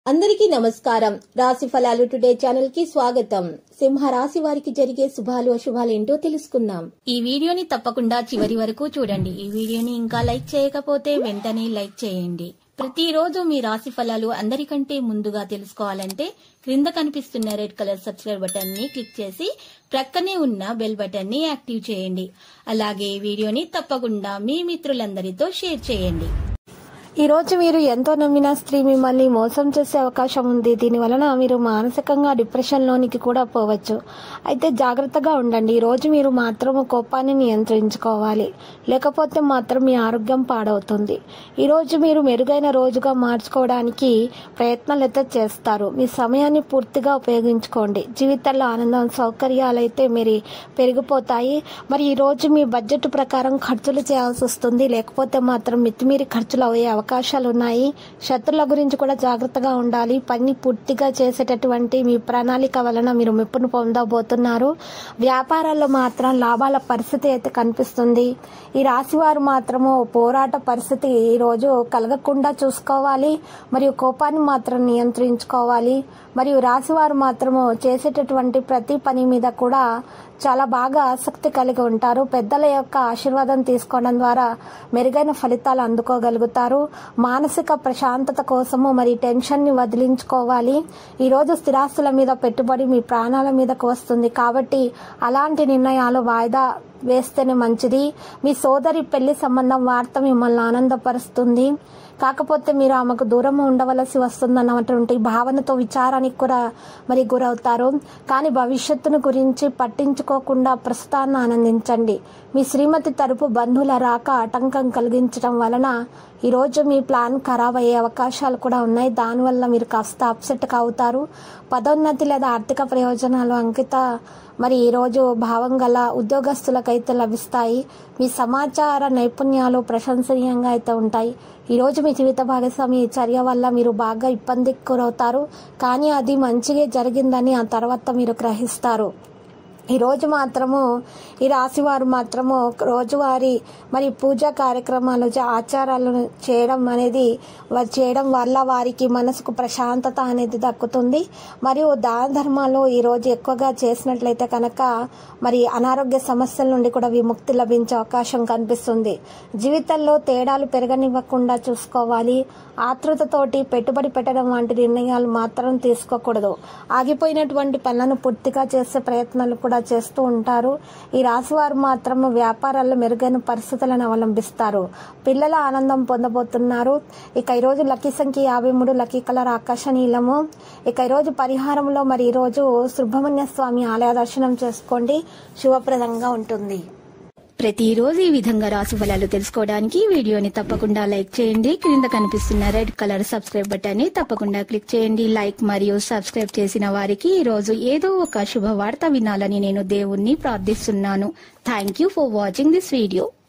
అందరికీ నమస్కారం రాశి ఫలాలు టుడే ఛానల్ కి స్వాగతం సింహ రాశి వారికి జరిగే శుభాలు అశుభాలు ఏంటో తెలుసుకుందాం ఈ వీడియోని తప్పకుండా చివరి వరకు చూడండి ఈ వీడియోని ఇంకా లైక్ చేయకపోతే వెంటనే లైక్ చేయండి ప్రతిరోజు మీ రాశి ఫలాలు అందరికంటే ముందుగా తెలుసుకోవాలంటే క్రింద కనిపిస్తున్న రెడ్ కలర్ సబ్స్క్రైబ్ బటన్ ని క్లిక్ చేసి ప్రక్కనే ఉన్న బెల్ బటన్ ని యాక్టివ్ చేయండి అలాగే ఈ వీడియోని తప్పకుండా మీ మిత్రులందరితో షేర్ చేయండి ఈ రోజు మీరు ఎంతో నమ్మిన స్త్రీ మిమ్మల్ని మోసం చేసే అవకాశం ఉంది దీని వలన మీరు మానసికంగా డిప్రెషన్లోనికి కూడా పోవచ్చు అయితే జాగ్రత్తగా ఉండండి ఈ రోజు మీరు మాత్రం కోపాన్ని నియంత్రించుకోవాలి లేకపోతే మాత్రం మీ ఆరోగ్యం పాడవుతుంది ఈ రోజు మీరు మెరుగైన రోజుగా మార్చుకోవడానికి ప్రయత్నాలు అయితే చేస్తారు మీ సమయాన్ని పూర్తిగా ఉపయోగించుకోండి జీవితంలో ఆనందం సౌకర్యాలు అయితే మీరు పెరిగిపోతాయి మరి ఈ రోజు మీ బడ్జెట్ ప్రకారం ఖర్చులు చేయాల్సి వస్తుంది లేకపోతే మాత్రం మితిమీరి ఖర్చులు అయ్యే అవకాశాలు ఉన్నాయి శత్రుల గురించి కూడా జాగ్రత్తగా ఉండాలి పని పూర్తిగా చేసేటటువంటి మీ ప్రణాళిక వలన మీరు మెప్పును పొందబోతున్నారు వ్యాపారాల్లో మాత్రం లాభాల పరిస్థితి అయితే కనిపిస్తుంది ఈ రాశి వారు మాత్రము పోరాట పరిస్థితి ఈ రోజు కలగకుండా చూసుకోవాలి మరియు కోపాన్ని మాత్రం నియంత్రించుకోవాలి మరియు రాశివారు మాత్రము చేసేటటువంటి ప్రతి పని మీద కూడా చాలా బాగా ఆసక్తి కలిగి ఉంటారు పెద్దల యొక్క ఆశీర్వాదం తీసుకోవడం ద్వారా మెరుగైన ఫలితాలు అందుకోగలుగుతారు మానసిక ప్రశాంతత కోసము మరి టెన్షన్ ని వదిలించుకోవాలి ఈ రోజు స్థిరాస్తుల మీద పెట్టుబడి మీ ప్రాణాల మీదకు వస్తుంది కాబట్టి అలాంటి నిర్ణయాలు వాయిదా వేస్తేనే మంచిది మీ సోదరి పెళ్లి సంబంధం వార్త మిమ్మల్ని ఆనందపరుస్తుంది కాకపోతే మీరు ఆమెకు దూరం ఉండవలసి వస్తుందన్నటువంటి భావనతో విచారానికి కూడా మరి గురవుతారు కానీ భవిష్యత్తును గురించి పట్టించుకోకుండా ప్రస్తుతాన్ని ఆనందించండి మీ శ్రీమతి తరపు బంధువుల రాక ఆటంకం కలిగించడం వలన ఈరోజు మీ ప్లాన్ ఖరాబ్ అయ్యే అవకాశాలు కూడా ఉన్నాయి దానివల్ల మీరు కాస్త అప్సెట్ అవుతారు పదోన్నతి లేదా ఆర్థిక ప్రయోజనాలు అంకిత మరి ఈరోజు భావం గల ఉద్యోగస్తులకైతే లభిస్తాయి మీ సమాచార నైపుణ్యాలు ప్రశంసనీయంగా అయితే ఉంటాయి ఈరోజు మీ జీవిత భాగస్వామి చర్య వల్ల మీరు బాగా ఇబ్బందికి గురవుతారు కానీ అది మంచిగా జరిగిందని ఆ తర్వాత మీరు గ్రహిస్తారు ఈ రోజు మాత్రము ఈ రాశి వారు మాత్రము రోజువారి మరి పూజా కార్యక్రమాలు చే- ఆచారాలను చేయడం అనేది వారు చేయడం వల్ల వారికి మనసుకు ప్రశాంతత అనేది దక్కుతుంది మరియు దాన ధర్మాలు ఈ రోజు ఎక్కువగా చేసినట్లయితే కనుక మరి అనారోగ్య సమస్యల నుండి కూడా విముక్తి లభించే అవకాశం కనిపిస్తుంది జీవితంలో తేడాలు పెరగనివ్వకుండా చూసుకోవాలి ఆతృతతోటి పెట్టుబడి పెట్టడం వంటి నిర్ణయాలు మాత్రం తీసుకోకూడదు ఆగిపోయినటువంటి పనులను పూర్తిగా చేసే ప్రయత్నాలు కూడా చేస్తూ ఉంటారు ఈ రాశి వారు మాత్రం వ్యాపారాల్లో మెరుగైన పరిస్థితులను అవలంబిస్తారు పిల్లల ఆనందం పొందబోతున్నారు ఇక ఈరోజు లక్కీ సంఖ్య యాభై మూడు లక్కీ కలర్ ఆకాశ నీలము ఇక ఈరోజు పరిహారంలో మరి ఈరోజు సుబ్రహ్మణ్య స్వామి ఆలయ దర్శనం చేసుకోండి శుభప్రదంగా ఉంటుంది ప్రతిరోజు ఈ విధంగా రాశి ఫలాలు తెలుసుకోవడానికి ఈ వీడియోని తప్పకుండా లైక్ చేయండి క్రింద కనిపిస్తున్న రెడ్ కలర్ సబ్స్క్రైబ్ బటన్ ని తప్పకుండా క్లిక్ చేయండి లైక్ మరియు సబ్స్క్రైబ్ చేసిన వారికి ఈ రోజు ఏదో ఒక శుభవార్త వినాలని నేను దేవుణ్ణి ప్రార్థిస్తున్నాను thank you for watching this video